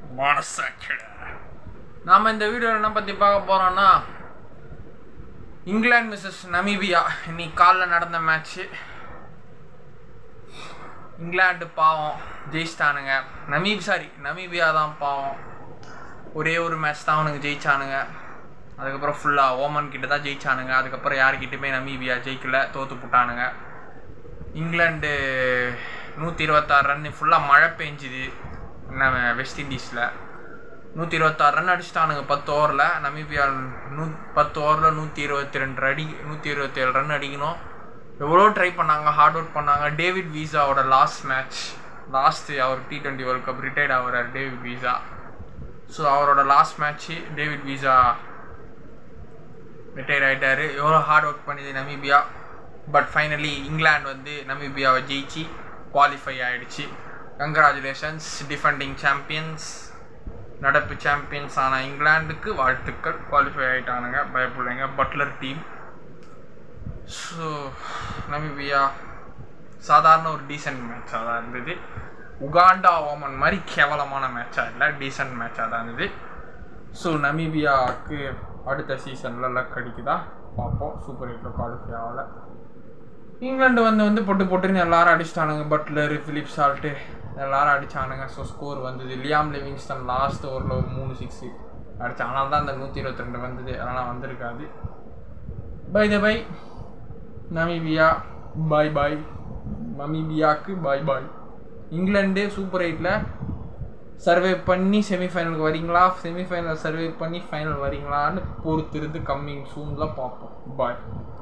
மனசாட்சிடா நாம் இந்த வீடியோவில் என்ன பற்றி பார்க்க போகிறோன்னா இங்கிலாந்து மிஸ்ஸஸ் நமீபியா இன்னைக்கு காலைல நடந்த மேட்ச்சு இங்கிலாந்து பாவம் ஜெயிச்சிட்டானுங்க நமீப் சாரி நமீபியா தான் பாவம் ஒரே ஒரு மேட்ச் தான் அவனுங்க ஜெயிச்சானுங்க அதுக்கப்புறம் ஃபுல்லாக ஓமன் கிட்ட தான் ஜெயிச்சானுங்க அதுக்கப்புறம் யாருக்கிட்டுமே நமீபியா ஜெயிக்கல தோத்து போட்டானுங்க இங்கிலாந்து நூற்றி இருபத்தாறு ரன் ஃபுல்லாக மழை பெஞ்சுது என்ன வெஸ்ட் இண்டீஸில் நூற்றி இருபத்தாறு ரன் அடிச்சிட்டானுங்க பத்து ஓவரில் நமீபியா நூ பத்து ஓவரில் நூற்றி இருபத்தி ரெண்டு அடி நூற்றி இருபத்தேழு ரன் அடிக்கணும் எவ்வளோ ட்ரை பண்ணாங்க ஹார்ட் ஒர்க் பண்ணாங்க டேவிட் வீசாவோட லாஸ்ட் மேட்ச் லாஸ்ட்டு அவர் T twenty world cup retired ஆகிறார் டேவிட் வீசா ஸோ அவரோட last match David Wiese retire ஆகிட்டாரு எவ்வளோ ஹார்ட் ஒர்க் பண்ணிது நமீபியா பட் ஃபைனலி இங்கிலாந்து வந்து நமீபியாவை ஜெயிச்சு குவாலிஃபை ஆகிடுச்சு கங்க்ராச்சுலேஷன்ஸ் டிஃபெண்டிங் சாம்பியன்ஸ் நடப்பு சாம்பியன்ஸ் ஆன இங்கிலாந்துக்கு வாழ்த்துக்கள் குவாலிஃபை ஆகிட்டானுங்க பயப்பிள்ளைங்க பட்லர் டீம் ஸோ நமீபியா சாதாரண ஒரு டீசென்ட் மேட்சாக தான் இருந்தது உகாண்டா ஓமன் மாதிரி கேவலமான மேட்சாக இல்லை டீசென்ட் மேட்சாக தான் இருந்தது ஸோ நமீபியாவுக்கு அடுத்த சீசனில் லக் அடிக்குதா பார்ப்போம் சூப்பர் எயிட்டில் குவாலிஃபை ஆகலை இங்கிலாந்து வந்து வந்து பொட்டு பொட்டுன்னு எல்லாரும் அடிச்சிட்டானுங்க பட்லரு ஃபிலிப் சால்ட்டு எல்லாரும் அடிச்சானுங்க ஸோ ஸ்கோர் வந்தது லியாம் லிவிங்ஸ்டன் லாஸ்ட் ஓவரில் ஒரு மூணு சிக்ஸு அடிச்சு அதனால தான் அந்த நூற்றி இருபத்தி ரெண்டு வந்தது அதனால் வந்திருக்காது by the by Namibia bye bye நமீபியாவுக்கு பாய் பாய் இங்கிலாந்து சூப்பர் எயிட்டில் சர்வே பண்ணி செமிஃபைனலுக்கு வரீங்களா செமிஃபைனல் சர்வே பண்ணி ஃபைனல் வரீங்களான்னு பொறுத்திருந்து கம்மிங் சூனில் பார்ப்போம் பாய்